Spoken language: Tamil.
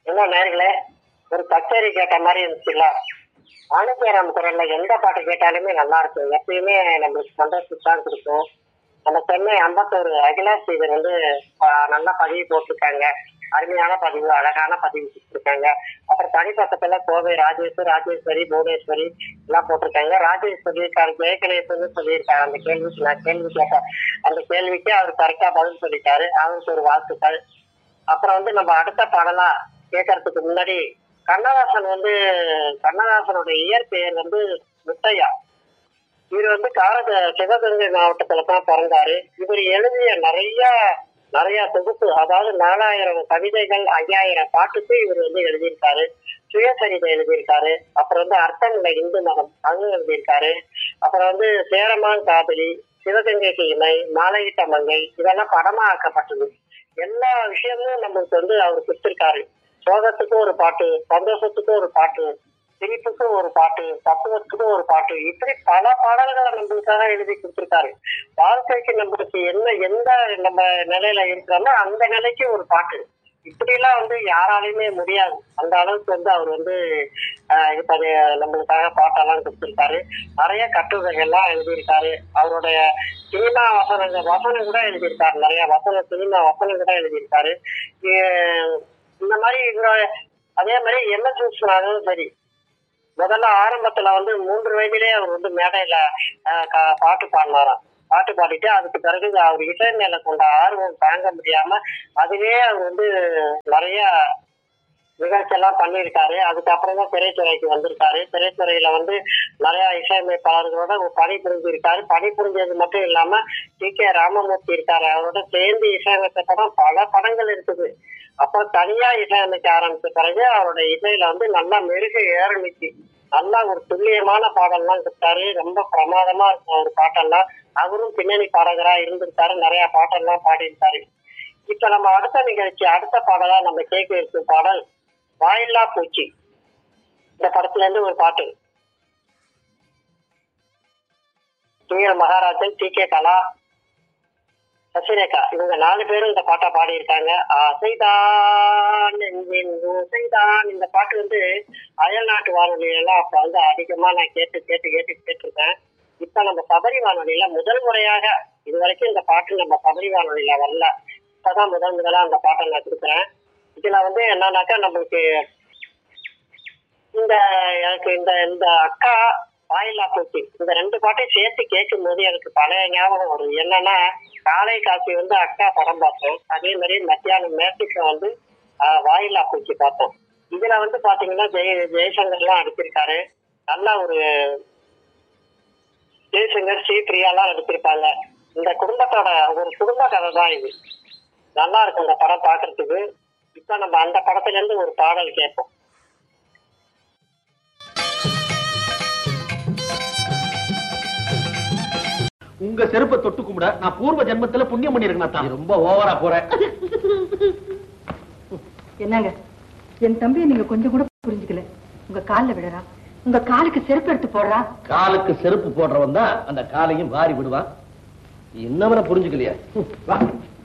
என்ன நேர்களே ஒரு கச்சேரி கேட்ட மாதிரி இருந்துச்சுல்ல ஆனந்தராம் குரல்ல எந்த பாட்டு கேட்டாலுமே நல்லா இருக்கும் எப்பயுமே நம்மளுக்கு சந்தோஷத்தை தான் கொடுக்கும் நம்ம சென்னை அம்பத்தூர் அகிலாஷ் இது வந்து ஆஹ், நல்ல பதிவு போட்டிருக்காங்க அருமையான பதிவு அழகான பதிவு கொடுத்துருக்காங்க அப்புறம் தனி பக்கத்துல கோவை ராஜேஸ்வரி ராஜேஸ்வரி புவனேஸ்வரி எல்லாம் போட்டிருக்காங்க ராஜேஸ்வரி இருக்காரு ஜெயகணேசன் சொல்லியிருக்காரு அந்த கேள்விக்கு நான் கேள்வி கேட்டேன் அந்த கேள்விக்கு அவர் கரெக்டா பதில் சொல்லிட்டாரு அவருக்கு ஒரு வாழ்த்துக்கள் அப்புறம் வந்து நம்ம அடுத்த பாடலா கேட்கறதுக்கு முன்னாடி கண்ணதாசன் வந்து கண்ணதாசனோட இயற்பெயர் வந்து முத்தையா இவர் வந்து காரத சிவகங்கை மாவட்டத்துல தான் பிறந்தாரு இவர் எழுதிய நிறைய நிறைய தொகுப்பு அதாவது நாலாயிரம் கவிதைகள் ஐயாயிரம் பாட்டுக்கு இவர் வந்து எழுதியிருக்காரு சுயசரிதை எழுதியிருக்காரு அப்புறம் வந்து அர்த்தமுள்ள இந்து மதம் அதுவும் எழுதியிருக்காரு அப்புறம் வந்து சேரமான் காதலி சிவகங்கைக்கு இணை மாலையிட்ட மங்கை இதெல்லாம் படமா ஆக்கப்பட்டது எல்லா விஷயமும் நம்மளுக்கு வந்து அவர் கொடுத்திருக்காரு சோகத்துக்கும் ஒரு பாட்டு சந்தோஷத்துக்கும் ஒரு பாட்டு சிரிப்புக்கும் ஒரு பாட்டு தத்துவத்துக்கும் ஒரு பாட்டு இப்படி பல பாடல்களை நம்மளுக்காக எழுதி கொடுத்திருக்காரு வாழ்க்கைக்கு நம்மளுக்கு என்ன எந்த நம்ம நிலையில இருக்கிறோமோ அந்த நிலைக்கு ஒரு பாட்டு இப்படிலாம் வந்து யாராலையுமே முடியாது அந்த அளவுக்கு வந்து அவர் வந்து ஆஹ், இப்ப அது நம்மளுக்காக பாட்டெல்லாம் கொடுத்திருக்காரு நிறைய கட்டுரைகள்லாம் எழுதியிருக்காரு அவருடைய சினிமா வசனங்கள் வசனம் கூட எழுதியிருக்காரு நிறைய வசன சினிமா வசனம் கூட எழுதியிருக்காரு இ- இந்த மாதிரி இவர- அதே மாதிரி எம்எஸ் விஸ்வநாதனும் சரி முதல்ல ஆரம்பத்துல வந்து மூன்று வயதிலே அவர் வந்து மேடையில ஆஹ், கா- பாட்டு பாடினாராம் பாட்டு பாடிட்டு அதுக்கு பிறகு அவர் இசை மேல கொண்ட ஆர்வம் தாங்க முடியாம அதுவே அவர் வந்து நிறைய நிகழ்ச்சியெல்லாம் பண்ணியிருக்காரு அதுக்கப்புறம் தான் திரைத்துறைக்கு வந்திருக்காரு திரைத்துறையில வந்து நிறைய இசையமைப்பாளர்களோட பணி புரிஞ்சிருக்காரு பணி புரிஞ்சது மட்டும் இல்லாம டி கே ராமமூர்த்தி இருக்காரு அவரோட சேர்ந்து இசையமைத்த படம் பல படங்கள் இருக்குது அப்புறம் தனியா இசையமைக்க ஆரம்பிச்ச பிறகு அவரோட இசையில வந்து நல்லா மெருகு ஏறமிச்சு நல்லா ஒரு துல்லியமான பாடல்லாம் கொடுத்தாரு ரொம்ப பிரமாதமா இருக்கும் அவர் பாட்டெல்லாம் அவரும் பின்னணி பாடகரா இருந்திருக்காரு நிறைய பாட்டெல்லாம் பாடியிருக்காரு இப்ப நம்ம அடுத்த நிகழ்ச்சி அடுத்த பாடலா நம்ம கேட்க இருக்கும் பாடல் வாயில்லா பூச்சி இந்த படத்துல இருந்து ஒரு பாட்டு துயல் மகாராஜன் டி கே கலா சசிரேகா இவங்க நாலு பேரும் இந்த பாட்டை பாடியிருக்காங்க ஆசைதான் என்கின் ஓசைதான் இந்த பாட்டு வந்து அயல் நாட்டு வானொலியெல்லாம் அப்ப வந்து அதிகமா நான் கேட்டு கேட்டு கேட்டு கேட்டிருக்கேன் இப்ப நம்ம சபரி வானொலியில முதல் முறையாக இது வரைக்கும் இந்த பாட்டு நம்ம சபரி வானொலியில வரல இப்பதான் முதல் முதலா அந்த பாட்டை நான் கொடுக்குறேன் இதுல வந்து என்னன்னாக்கா நம்மளுக்கு இந்த எனக்கு இந்த இந்த அக்கா வாயிலா பூச்சி இந்த ரெண்டு பாட்டையும் சேர்த்து கேட்கும் போது எனக்கு பழைய ஞாபகம் வரும் என்னன்னா காலை காட்சி வந்து அக்கா படம் பார்த்தோம் அதே மாதிரி மத்தியானம் மேட்டுக்கு வந்து ஆஹ், வாயிலா பூச்சி பார்த்தோம் இதுல வந்து பாத்தீங்கன்னா ஜெய ஜெயசங்கர்லாம் நடிச்சிருக்காரு நல்ல ஒரு ஜெயசங்கர் ஸ்ரீபிரியாலாம் நடிச்சிருப்பாங்க இந்த குடும்பத்தோட ஒரு குடும்ப கதை தான் இது நல்லா இருக்கும் இந்த படம் பார்க்கிறதுக்கு இப்ப நம்ம அந்த படத்துல இருந்து ஒரு பாடல் கேட்போம் உங்க செருப்பை தொட்டு கும்பிட நான் பூர்வ ஜென்மத்துல புண்ணியம் பண்ணிருக்கேன் தான் ரொம்ப ஓவரா போறேன் என்னங்க என் தம்பியை நீங்க கொஞ்சம் கூட புரிஞ்சுக்கல உங்க கால்ல விடுறான் உங்க காலுக்கு செருப்பு எடுத்து போடுறான் காலுக்கு செருப்பு போடுறவன் தான் அந்த காலையும் வாரி விடுவான் என்னவன புரிஞ்சுக்கலையா ஹம், வா